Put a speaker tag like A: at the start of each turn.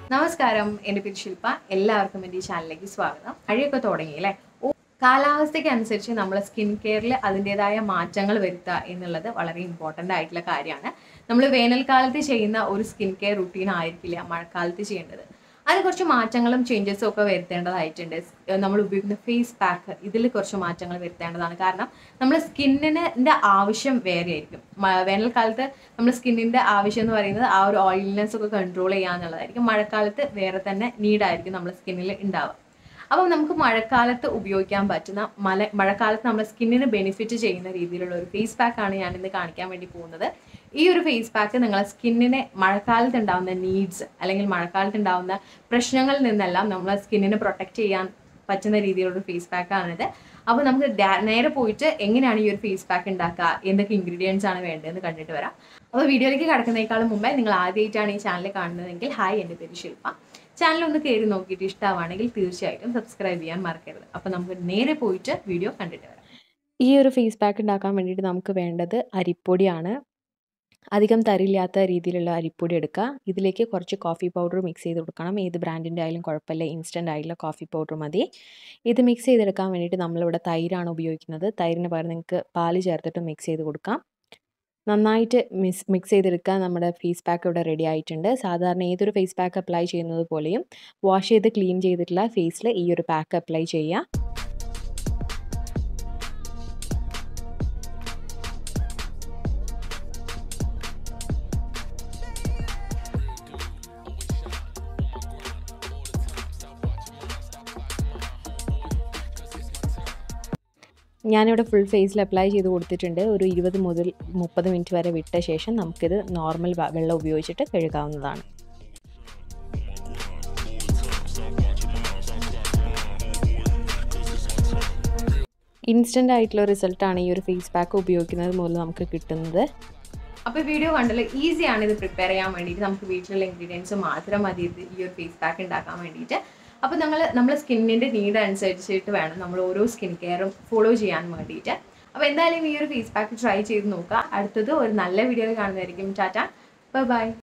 A: നമസ്കാരം എൻ്റെ പേര് ശില്പ എല്ലാവർക്കും എൻ്റെ ഈ ചാനലിലേക്ക് സ്വാഗതം മഴയൊക്കെ തുടങ്ങി അല്ലേ ഓ കാലാവസ്ഥയ്ക്ക് അനുസരിച്ച് നമ്മൾ സ്കിൻ കെയറിൽ അതിൻ്റെതായ മാറ്റങ്ങൾ വരുത്തുക എന്നുള്ളത് വളരെ ഇമ്പോർട്ടൻ്റ് ആയിട്ടുള്ള കാര്യമാണ് നമ്മൾ വേനൽക്കാലത്ത് ചെയ്യുന്ന ഒരു സ്കിൻ കെയർ റുട്ടീൻ ആയിരിക്കില്ല മഴക്കാലത്ത് ചെയ്യേണ്ടത് അതിന് കുറച്ച് മാറ്റങ്ങളും ചേഞ്ചസും ഒക്കെ വരുത്തേണ്ടതായിട്ടുണ്ട് സ്- നമ്മൾ ഉപയോഗിക്കുന്ന ഫേസ് പാക്ക് ഇതിൽ കുറച്ച് മാറ്റങ്ങൾ വരുത്തേണ്ടതാണ് കാരണം നമ്മൾ സ്കിന്നിൻ്റെ ആവശ്യം വേറെ ആയിരിക്കും മ- വേനൽക്കാലത്ത് നമ്മൾ സ്കിന്നിൻ്റെ ആവശ്യം എന്ന് പറയുന്നത് ആ ഒരു ഓയിൽനെസ് ഒക്കെ കൺട്രോൾ ചെയ്യുക എന്നുള്ളതായിരിക്കും മഴക്കാലത്ത് വേറെ തന്നെ നീഡായിരിക്കും നമ്മുടെ സ്കിന്നിൽ ഉണ്ടാവുക അപ്പം നമുക്ക് മഴക്കാലത്ത് ഉപയോഗിക്കാൻ പറ്റുന്ന മല മഴക്കാലത്ത് നമ്മുടെ സ്കിന്നിന് ബെനിഫിറ്റ് ചെയ്യുന്ന രീതിയിലുള്ള ഒരു ഫേസ് പാക്കാണ് ഞാൻ ഇന്ന് കാണിക്കാൻ വേണ്ടി പോകുന്നത് ഈ ഒരു ഫേസ് പാക്ക് നിങ്ങളെ സ്കിന്നിനെ മഴക്കാലത്ത് ഉണ്ടാവുന്ന നീഡ്സ് അല്ലെങ്കിൽ മഴക്കാലത്ത് ഉണ്ടാവുന്ന പ്രശ്നങ്ങളിൽ നിന്നെല്ലാം നമ്മളെ സ്കിന്നിനെ പ്രൊട്ടക്റ്റ് ചെയ്യാൻ പറ്റുന്ന രീതിയിലുള്ള ഒരു ഫേസ് പാക്കാണിത് അപ്പോൾ നമുക്ക് ഡാ- നേരെ പോയിട്ട് എങ്ങനെയാണ് ഈ ഒരു ഫേസ് പാക്ക് ഉണ്ടാക്കുക എന്തൊക്കെ ഇൻഗ്രീഡിയൻസ് ആണ് വേണ്ടതെന്ന് കണ്ടിട്ട് വരാം അപ്പോൾ വീഡിയോയിലേക്ക് കടക്കുന്നതിനേക്കാളും മുമ്പേ നിങ്ങൾ ആദ്യമായിട്ടാണ് ഈ ചാനൽ കാണുന്നതെങ്കിൽ ഹായ് എൻ്റെ പേര് ശില്പ ചാനൽ ഒന്ന് കയറി നോക്കിയിട്ട് ഇഷ്ടമാണെങ്കിൽ തീർച്ചയായിട്ടും സബ്സ്ക്രൈബ് ചെയ്യാൻ മറക്കരുത് അപ്പോൾ നമുക്ക് നേരെ പോയിട്ട് വീഡിയോ കണ്ടിട്ട് വരാം
B: ഈ ഒരു ഫേസ് പാക്ക് ഉണ്ടാക്കാൻ വേണ്ടിയിട്ട് നമുക്ക് വേണ്ടത് അരിപ്പൊടിയാണ് അധികം തരില്ലാത്ത രീതിയിലുള്ള അരിപ്പൊടി എടുക്കുക ഇതിലേക്ക് കുറച്ച് കോഫി പൗഡർ മിക്സ് ചെയ്ത് കൊടുക്കണം ഏത് ബ്രാൻഡിൻ്റെ ആയാലും കുഴപ്പമില്ല ഇൻസ്റ്റൻ്റ് ആയിട്ടുള്ള കോഫി പൗഡർ മതി ഇത് മിക്സ് ചെയ്തെടുക്കാൻ വേണ്ടിയിട്ട് നമ്മളിവിടെ തൈരാണ് ഉപയോഗിക്കുന്നത് തൈരിന് പകരം നിങ്ങൾക്ക് പാല് ചേർത്തിട്ട് മിക്സ് ചെയ്ത് കൊടുക്കാം നന്നായിട്ട് മിക്സ് മിക്സ് ചെയ്തെടുക്കാൻ നമ്മുടെ ഫേസ് പാക്ക് ഇവിടെ റെഡി ആയിട്ടുണ്ട് സാധാരണ ഏതൊരു ഫേസ് പാക്ക് അപ്ലൈ ചെയ്യുന്നത് പോലെയും വാഷ് ചെയ്ത് ക്ലീൻ ചെയ്തിട്ടുള്ള ഫേസിൽ ഈ ഒരു പാക്ക് അപ്ലൈ ചെയ്യുക ഞാനിവിടെ ഫുൾ ഫേസിൽ അപ്ലൈ ചെയ്ത് കൊടുത്തിട്ടുണ്ട് ഒരു ഇരുപത് മുതൽ മുപ്പത് മിനിറ്റ് വരെ വിട്ട ശേഷം നമുക്കിത് നോർമൽ വ- വെള്ളം ഉപയോഗിച്ചിട്ട് കഴുകാവുന്നതാണ് ഇൻസ്റ്റൻ്റ് ആയിട്ടുള്ള റിസൾട്ടാണ് ഈ ഒരു ഫേസ് പാക്ക് ഉപയോഗിക്കുന്നത് മൂലം നമുക്ക് കിട്ടുന്നത്
A: അപ്പോൾ വീഡിയോ കണ്ടല്ലോ ഈസിയാണ് ഇത് പ്രിപ്പയർ ചെയ്യാൻ വേണ്ടിയിട്ട് നമുക്ക് വീട്ടിലുള്ള ഇൻഗ്രീഡിയൻസ് മാത്രം മതി ഇത് ഈ ഒരു ഫേസ് പാക്ക് ഉണ്ടാക്കാൻ വേണ്ടിയിട്ട് അപ്പോൾ നമ്മൾ നമ്മുടെ സ്കിന്നിൻ്റെ നീഡ് അനുസരിച്ചിട്ട് വേണം നമ്മൾ ഓരോ സ്കിൻ കെയറും ഫോളോ ചെയ്യാൻ വേണ്ടിയിട്ട് അപ്പോൾ എന്തായാലും ഈ ഒരു ഫേസ് പാക്ക് ട്രൈ ചെയ്ത് നോക്കുക അടുത്തത് ഒരു നല്ല വീഡിയോയിൽ കാണുന്നതായിരിക്കും ടാറ്റ ബൈ